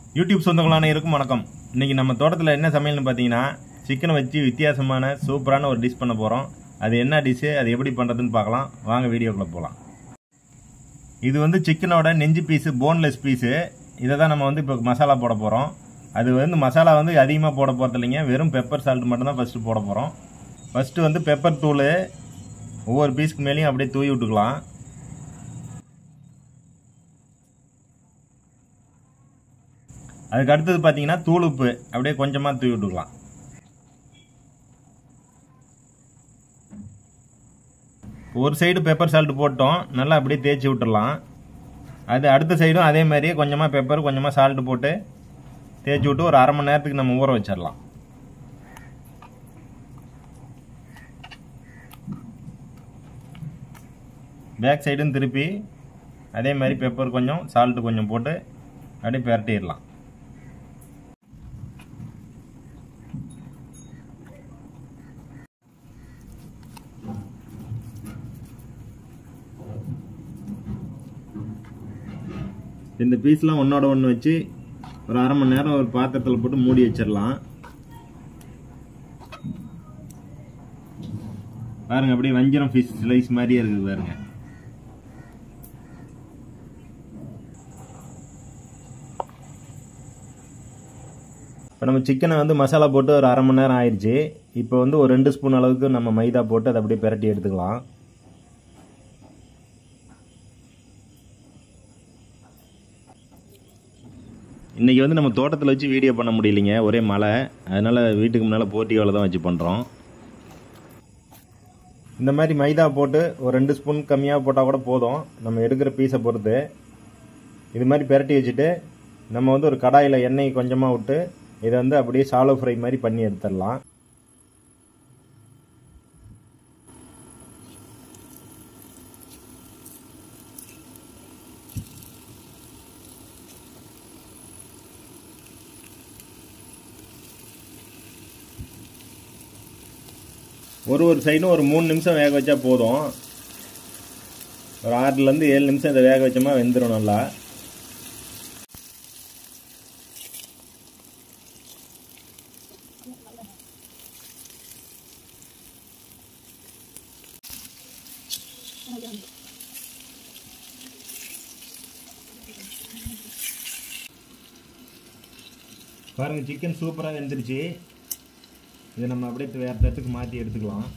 YouTube சொந்தங்களான இருக்கும் வணக்கம் இன்னைக்கு நம்ம தோட்டத்தில் என்ன சமையல்னு பார்த்தீங்கன்னா சிக்கனை வச்சு வித்தியாசமான சூப்பரான ஒரு டிஷ் பண்ண போகிறோம் அது என்ன டிஷ்ஷு அது எப்படி பண்ணுறதுன்னு பார்க்கலாம் வாங்க வீடியோக்குள்ளே போகலாம் இது வந்து சிக்கனோட நெஞ்சு பீஸு போன்லெஸ் பீஸு இதை தான் நம்ம வந்து இப்போ மசாலா போட போகிறோம் அது வந்து மசாலா வந்து அதிகமாக போட போகிறது இல்லைங்க வெறும் பெப்பர் சால்ட் மட்டும் தான் ஃபஸ்ட்டு போட போகிறோம் ஃபஸ்ட்டு வந்து பெப்பர் தூள் ஒவ்வொரு பீஸ்க்கு மேலேயும் அப்படியே தூவி விட்டுக்கலாம் அதுக்கு அடுத்தது பார்த்தீங்கன்னா தூள் உப்பு அப்படியே கொஞ்சமாக தூவி விட்டுக்கலாம் ஒரு சைடு பெப்பர் சால்ட் போட்டோம் நல்லா அப்படியே தேய்ச்சி விட்டுறலாம் அது அடுத்த சைடும் அதே மாதிரியே கொஞ்சமாக பெப்பர் கொஞ்சமாக சால்ட் போட்டு தேய்ச்சி விட்டு ஒரு அரை மணி நேரத்துக்கு நம்ம ஊற வச்சிடலாம் பேக் சைடும் திருப்பி அதே மாதிரி பெப்பர் கொஞ்சம் சால்ட்டு கொஞ்சம் போட்டு அப்படியே பிரட்டிடலாம் இந்த பீஸ்லாம் ஒன்றோட ஒன்று வச்சு ஒரு அரை மணி நேரம் ஒரு பாத்திரத்தில் போட்டு மூடி வச்சிடலாம் பாருங்க அப்படியே வஞ்சிரம் ஃபிஷ் ஸ்லைஸ் மாதிரியே இருக்குது பாருங்க இப்போ நம்ம சிக்கனை வந்து மசாலா போட்டு ஒரு அரை மணி நேரம் ஆயிடுச்சு இப்போ வந்து ஒரு ரெண்டு ஸ்பூன் அளவுக்கு நம்ம மைதா போட்டு அதை அப்படியே பிரட்டி எடுத்துக்கலாம் இன்றைக்கி வந்து நம்ம தோட்டத்தில் வச்சு வீடியோ பண்ண முடியலைங்க ஒரே மழை அதனால் வீட்டுக்கு முன்னால் போர்ட்டியோவில் தான் வச்சு பண்ணுறோம் இந்த மாதிரி மைதா போட்டு ஒரு ரெண்டு ஸ்பூன் கம்மியாக போட்டால் கூட போதும் நம்ம எடுக்கிற பீஸை பொறுத்து இது மாதிரி பிரட்டி வச்சுட்டு நம்ம வந்து ஒரு கடாயில் எண்ணெய் கொஞ்சமாக விட்டு இதை வந்து அப்படியே சாலோ ஃப்ரை மாதிரி பண்ணி எடுத்துடலாம் ஒரு ஒரு சைடும் ஒரு மூணு நிமிஷம் வேக வச்சா போதும் ஒரு ஆறுலேருந்து ஏழு நிமிஷம் இதை வேக வச்சோமா வெந்துடும் நல்லா பாருங்க சிக்கன் சூப்பராக வெந்துருச்சு இதை நம்ம அப்படியே வேறு தட்டுக்கு மாற்றி எடுத்துக்கலாம்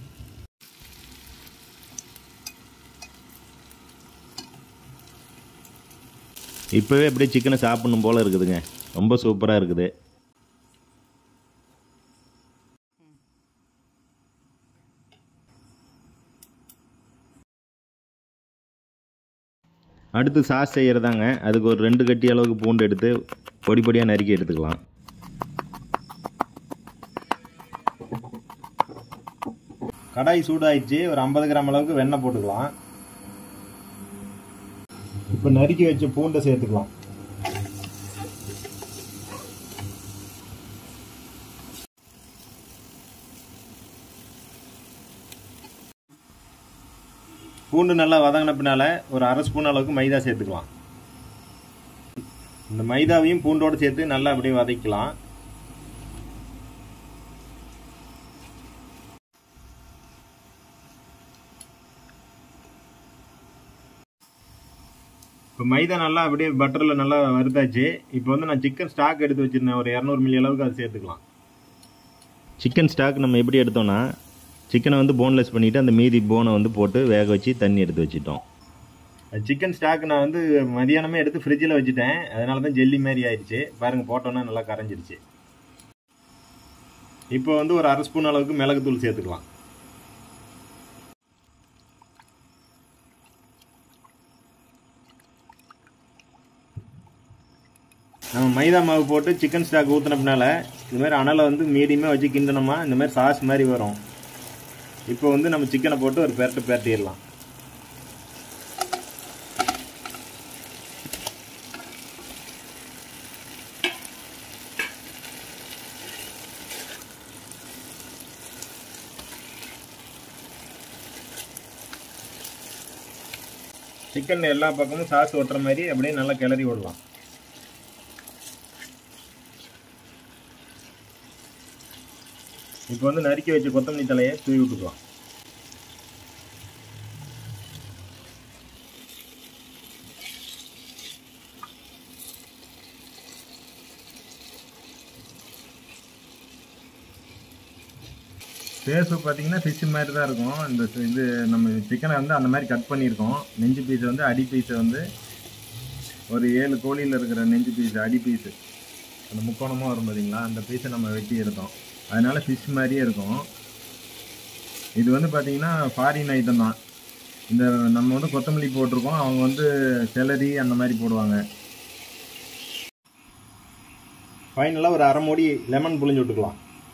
இப்போவே அப்படியே சிக்கனை சாப்பிடணும் போல் இருக்குதுங்க ரொம்ப சூப்பராக இருக்குது அடுத்து சாஸ் செய்கிறதாங்க அதுக்கு ஒரு ரெண்டு கட்டி அளவுக்கு பூண்டு எடுத்து பொடி பொடியாக நறுக்கி எடுத்துக்கலாம் கடாய் சூடாயிடுச்சு ஒரு ஐம்பது கிராம் அளவுக்கு வெண்ணெய் போட்டுக்கலாம் இப்போ நறுக்கி வச்ச பூண்டை சேர்த்துக்கலாம் பூண்டு நல்லா வதங்கின பின்னால ஒரு அரை ஸ்பூன் அளவுக்கு மைதா சேர்த்துக்கலாம் இந்த மைதாவையும் பூண்டோடு சேர்த்து நல்லா அப்படியே வதக்கலாம் இப்போ மைதா நல்லா அப்படியே பட்டரில் நல்லா வறுத்தாச்சு இப்போ வந்து நான் சிக்கன் ஸ்டாக் எடுத்து வச்சுருந்தேன் ஒரு இரநூறு மில்லி அளவுக்கு அது சேர்த்துக்கலாம் சிக்கன் ஸ்டாக் நம்ம எப்படி எடுத்தோம்னா சிக்கனை வந்து போன்லெஸ் பண்ணிவிட்டு அந்த மீதி போனை வந்து போட்டு வேக வச்சு தண்ணி எடுத்து வச்சுட்டோம் சிக்கன் ஸ்டாக் நான் வந்து மதியானமே எடுத்து ஃப்ரிட்ஜில் வச்சுட்டேன் அதனால தான் ஜெல்லி மாதிரி ஆயிடுச்சு பாருங்கள் போட்டோன்னா நல்லா கரைஞ்சிருச்சு இப்போ வந்து ஒரு அரை ஸ்பூன் அளவுக்கு மிளகுத்தூள் சேர்த்துக்கலாம் நம்ம மைதா மாவு போட்டு சிக்கன் ஸ்டாக் ஊற்றினப்புனால இது மாதிரி அனலை வந்து மீடியமாக வச்சு கிண்டணுமா இந்த மாதிரி சாஸ் மாதிரி வரும் இப்போ வந்து நம்ம சிக்கனை போட்டு ஒரு பெரட்டு பெரட்டிடலாம் சிக்கன் எல்லா பக்கமும் சாஸ் ஒட்டுற மாதிரி அப்படியே நல்லா கிளறி விடலாம் இப்போ வந்து நறுக்கி வச்ச கொத்தமல்லி தலையை தூவி விட்டுக்கலாம் ஃபேஸு பார்த்தீங்கன்னா ஃபிஷ் மாதிரி தான் இருக்கும் இந்த இது நம்ம சிக்கனை வந்து அந்த மாதிரி கட் பண்ணியிருக்கோம் நெஞ்சு பீஸை வந்து அடி பீஸை வந்து ஒரு ஏழு கோழியில் இருக்கிற நெஞ்சு பீஸ் அடி பீஸு அந்த முக்கோணமாக வரும் பார்த்தீங்களா அந்த பீஸை நம்ம வெட்டி எடுத்தோம் அதனால ஃபிஷ் மாதிரியே இருக்கும் இது வந்து பார்த்தீங்கன்னா ஃபாரின் ஐட்டம் தான் இந்த நம்ம வந்து கொத்தமல்லி போட்டிருக்கோம் அவங்க வந்து செலரி அந்த மாதிரி போடுவாங்க ஃபைனலாக ஒரு அரை மூடி லெமன் புளிஞ்சு விட்டுக்கலாம்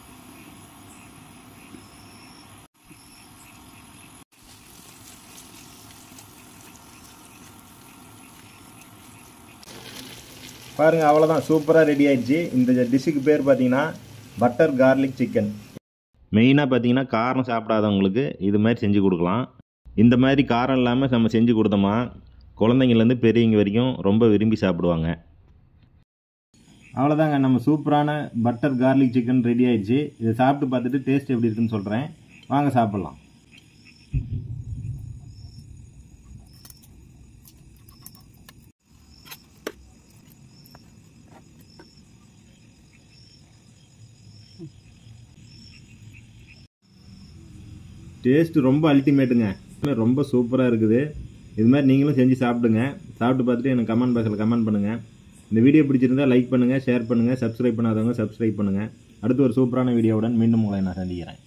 பாருங்க அவ்வளோதான் சூப்பராக ரெடி ஆயிடுச்சு இந்த டிஷ்ஷுக்கு பேர் பார்த்தீங்கன்னா பட்டர் கார்லிக் சிக்கன் மெயினாக பார்த்தீங்கன்னா காரம் சாப்பிடாதவங்களுக்கு இது மாதிரி செஞ்சு கொடுக்கலாம் இந்த மாதிரி காரம் இல்லாமல் நம்ம செஞ்சு கொடுத்தோமா குழந்தைங்கள்லேருந்து பெரியவங்க வரைக்கும் ரொம்ப விரும்பி சாப்பிடுவாங்க அவ்வளோதாங்க நம்ம சூப்பரான பட்டர் கார்லிக் சிக்கன் ரெடி ஆயிடுச்சு இதை சாப்பிட்டு பார்த்துட்டு டேஸ்ட் எப்படி இருக்குன்னு சொல்கிறேன் வாங்க சாப்பிட்லாம் டேஸ்ட் ரொம்ப அல்டிமேட்டுங்க ரொம்ப சூப்பராக இருக்குது இது மாதிரி நீங்களும் செஞ்சு சாப்பிடுங்க சாப்பிட்டு பார்த்துட்டு எனக்கு கமெண்ட் பாக்ஸில் கமெண்ட் பண்ணுங்கள் இந்த வீடியோ பிடிச்சிருந்தா லைக் பண்ணுங்கள் ஷேர் பண்ணுங்கள் சப்ஸ்கிரைப் பண்ணாதவங்க சப்ஸ்கிரைப் பண்ணுங்கள் அடுத்து ஒரு சூப்பரான வீடியோவுடன் மீண்டும் உங்களை நான் சந்திக்கிறேன்